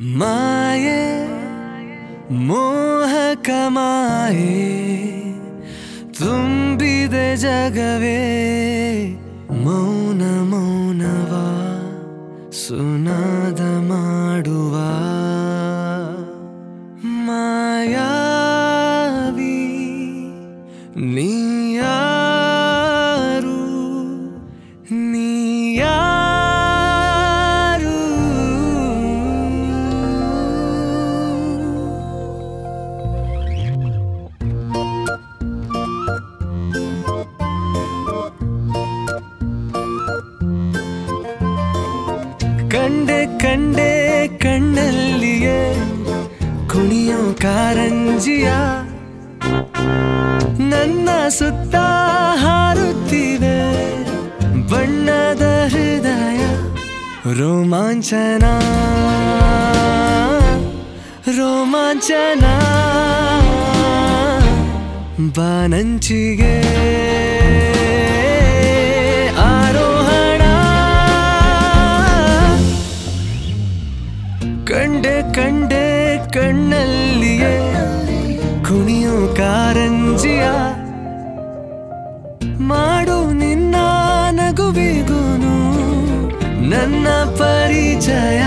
ಮಾಯೆ ಮೋಹಕ ಮಾಯೆ ತುಂಬಿದೆ ಜಗವೇ ಮೌನ ಮೌನವ ಸುನಾದ ಮಾಡುವ ಮಾಯಾವಿ ನೀಯಾರು ನೀಯಾರು ಕಂಡೆ ಕಂಡೆ ಕಣ್ಣಲ್ಲಿಯೇ ಕುಣಿಯೋ ಕಾರಂಜಿಯ ನನ್ನ ಸುತ್ತ ಹಾರುತ್ತಿವೆ ಬಣ್ಣದ ಹೃದಯ ರೋಮಾಂಚನ ರೋಮಾಂಚನ ಬಾನಂಚಿಗೆ ಆರೋಹಣ ಕಂಡೆ ಕಂಡೆ ಕಣ್ಣಲ್ಲಿಯೇ ಕುಣಿಯೋ ಕಾರಂಜಿಯ ಮಾಡು ನಿನ್ನ ನಗುವಿಗುನು ನನ್ನ ಪರಿಚಯ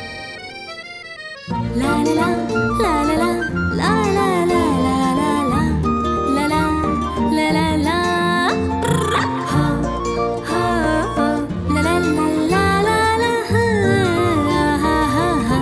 La la la la la la la la la la la la la la la la ha ha ha la la la la la la ha ha ha ha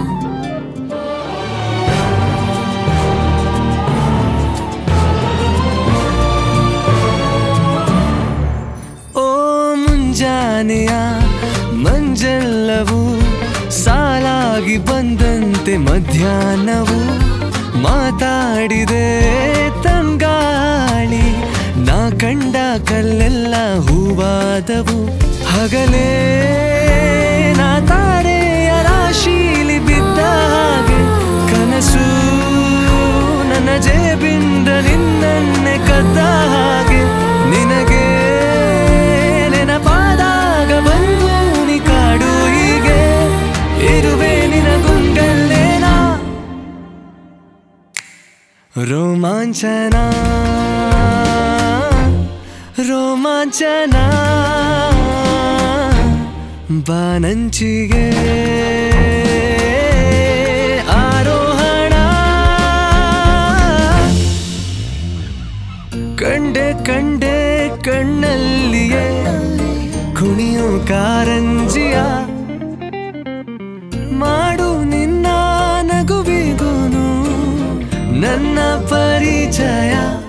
ಓ ಮುಂಜಾನೆಯ ಮಂಜಲ್ಲವು ಸಾಲಾಗಿ ಬಂದಂತೆ ಮಧ್ಯಾಹ್ನವು ಮಾತಾಡಿದೆ ತಂಗಾಳಿ ನಾ ಕಂಡ ಕಲ್ಲೆಲ್ಲ ಹೂವಾದವು ಹಗಲೇ ನಾ ತಾರೆಯ ರಾಶೀಲಿ ಬಿದ್ದ ಹಾಗೆ ಕನಸು ನನ್ನ ಜೇಬಿಂದ ನಿನ್ನನ್ನೇ ಕದ್ದ ಹಾಗೆ ನಿನಗೆ ನೆನಪಾದಾಗ ಬಂದು ನೀ ಕಾಡು ಹೀಗೆ ಇರುವೆ ನಿನ ಗುಂಗಲ್ಲೇನಾ ರೋಮಾಂಚನ ರೋಮಾಂಚನ ಬಾನಂಚಿಗೆ ಆರೋಹಣ ಕಂಡೆ ಕಂಡೆ ಕಣ್ಣಲ್ಲಿಯೇ ಕುಣಿಯೋ ಕಾರಂಜಿಯ ಮಾಡು ನಿನ್ನ ನಗುವಿಗುನು ನನ್ನ ಪರಿಚಯ